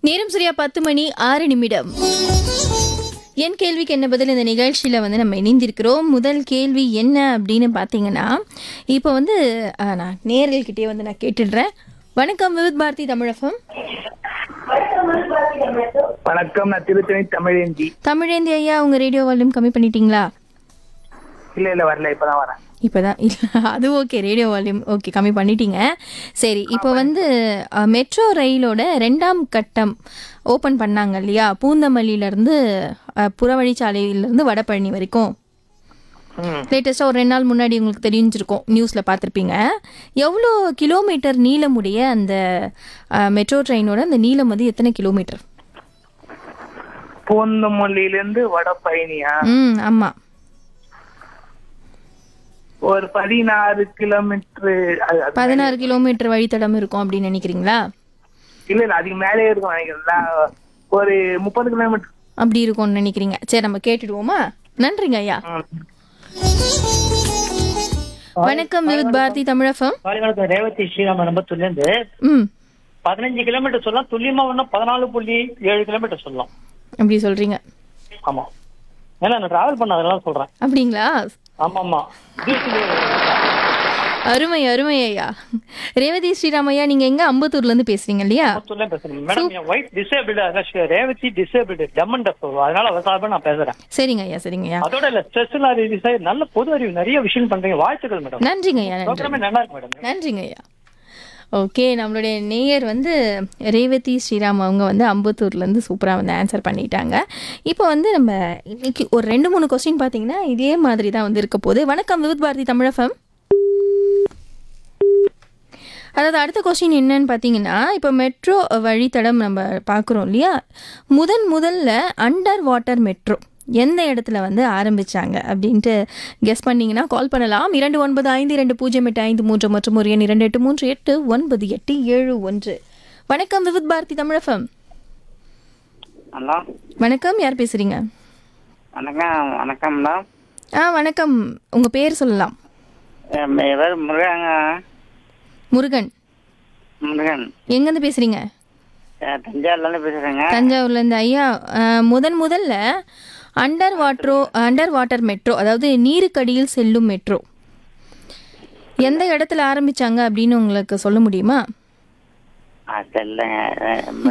நேரம் சரியா பத்து மணி ஆறு நிமிடம் என் கேள்விக்கு என்ன பதில் இந்த நிகழ்ச்சியில் வந்து நம்ம இணைந்திருக்கிறோம் முதல் கேள்வி என்ன அப்படின்னு பார்த்தீங்கன்னா இப்போ வந்து ஆ, நான் நேர்கள்கிட்டே வந்து நான் கேட்டுடுறேன் வணக்கம் விவித் பாரதி தமிழகம் வணக்கம் நான் திருத்தணி தமிழேந்தி தமிழேந்தி ஐயா உங்க ரேடியோ வால்யூம் கம்மி பண்ணிட்டீங்களா இல்ல இல்ல வரல இப்பதான் வரேன் இப்போதான் இல்லை அது ஓகே ரேடியோ வால்யூம் ஓகே கம்மி பண்ணிட்டீங்க சரி இப்போ வந்து அஹ், மெட்ரோ ரயிலோட ரெண்டாம் கட்டம் ஓப்பன் பண்ணாங்க இல்லையா பூந்தமல்லியிலேருந்து புறவழிச்சாலையிலேருந்து வடபழனி வரைக்கும் ம். லேட்டஸ்ட்டாக ஒரு ரெண்டு நாள் முன்னாடி உங்களுக்கு தெரிஞ்சிருக்கும் நியூஸில் பார்த்துருப்பீங்க எவ்வளோ கிலோமீட்டர் நீளமுடைய அந்த அஹ், மெட்ரோ ட்ரெயினோட அந்த நீளம் வந்து எத்தனை கிலோமீட்டர் பூந்தமல்லியில இருந்து வட பயணியா ம் ஆமாம் ஒரு பதினாறு கிலோமீட்டர் பதினாறு கிலோமீட்டர் வழித்தடம் இருக்கும் அப்படின்னு நினைக்கிறீங்களா இல்ல இல்ல அதுக்கு மேலே இருக்கும் நினைக்கிறேன் நான் ஒரு முப்பது கிலோமீட்டர் அப்படி இருக்கும்னு நினைக்கிறீங்க சரி நம்ம கேட்டுடுவோமா நன்றிங்க ஐயா வணக்கம் விவித் பாரதி தமிழகம் பாலிமரத்து ரேவதி ஸ்ரீராம நம்பத்துல இருந்து ம் பதினஞ்சு கிலோமீட்டர் சொல்லலாம் துல்லியமா ஒண்ணு பதினாலு புள்ளி ஏழு கிலோமீட்டர் சொல்லலாம் அப்படி சொல்றீங்க ஆமா ஏன்னா நான் டிராவல் பண்ண அதனால சொல்றேன் அப்படிங்களா ஆமா ஆமா அருமை அருமை ஐயா ரேவதி ஸ்ரீராமையா நீங்க எங்க அம்பத்தூர்ல இருந்து பேசுறீங்க இல்லையா சொல்ல பேசுறேன் மேடம் என் wife disabled Revathi disabled dumb and அதனால அவ சார்பா நான் பேசுறேன் சரிங்க ஐயா சரிங்க ஐயா அதோட இல்ல ஸ்ட்ரெஸ் எல்லாம் ரிலீஸ் ஆகி நல்ல பொது அறிவு நிறைய விஷயம் பண்றீங்க வாழ்த்துக்கள் மேடம் நன்றிங்க ஐயா நன்றி ப்ரோக்ராமே நல்லா இருக்கு மேடம் நன்றிங்க ஐயா ஓகே நம்மளுடைய நேயர் வந்து ரேவதி ஸ்ரீராம் அவங்க வந்து அம்பத்தூர்லேருந்து சூப்பராக வந்து ஆன்சர் பண்ணிட்டாங்க இப்போ வந்து நம்ம இன்னைக்கு ஒரு ரெண்டு மூணு கொஸ்டின் பார்த்தீங்கன்னா இதே மாதிரி தான் வந்து இருக்க போகுது வணக்கம் விவித் பாரதி தமிழகம் அதாவது அடுத்த கொஸ்டின் என்னன்னு பார்த்தீங்கன்னா இப்போ மெட்ரோ வழித்தடம் நம்ம பார்க்குறோம் இல்லையா முதன் முதல்ல அண்டர் வாட்டர் மெட்ரோ எந்த இடத்துல வந்து ஆரம்பிச்சாங்க அப்படின்ட்டு கெஸ் பண்ணீங்கன்னா கால் பண்ணலாம் இரண்டு ஒன்பது ஐந்து இரண்டு பூஜ்ஜியம் எட்டு ஐந்து மூன்று மற்றும் ஒரு எண் இரண்டு எட்டு மூன்று எட்டு ஒன்பது எட்டு ஏழு ஒன்று வணக்கம் விவித் பாரதி தமிழகம் ஹலோ வணக்கம் யார் பேசுறீங்க வணக்கம் வணக்கம் மேடம் ஆ வணக்கம் உங்கள் பேர் சொல்லலாம் என் பேர் முருகங்க முருகன் முருகன் எங்கேருந்து பேசுறீங்க அஹ் தஞ்சாவூர்லேருந்து பேசுகிறேங்க தஞ்சாவூர்லேருந்து ஐயா அஹ், முதன் முதல்ல under water under water metro அதாவது நீருக்கடியில் செல்லும் மெட்ரோ எந்த இடத்துல ஆரம்பிச்சாங்க அப்படின்னு உங்களுக்கு சொல்ல முடியுமா அது இல்லைங்க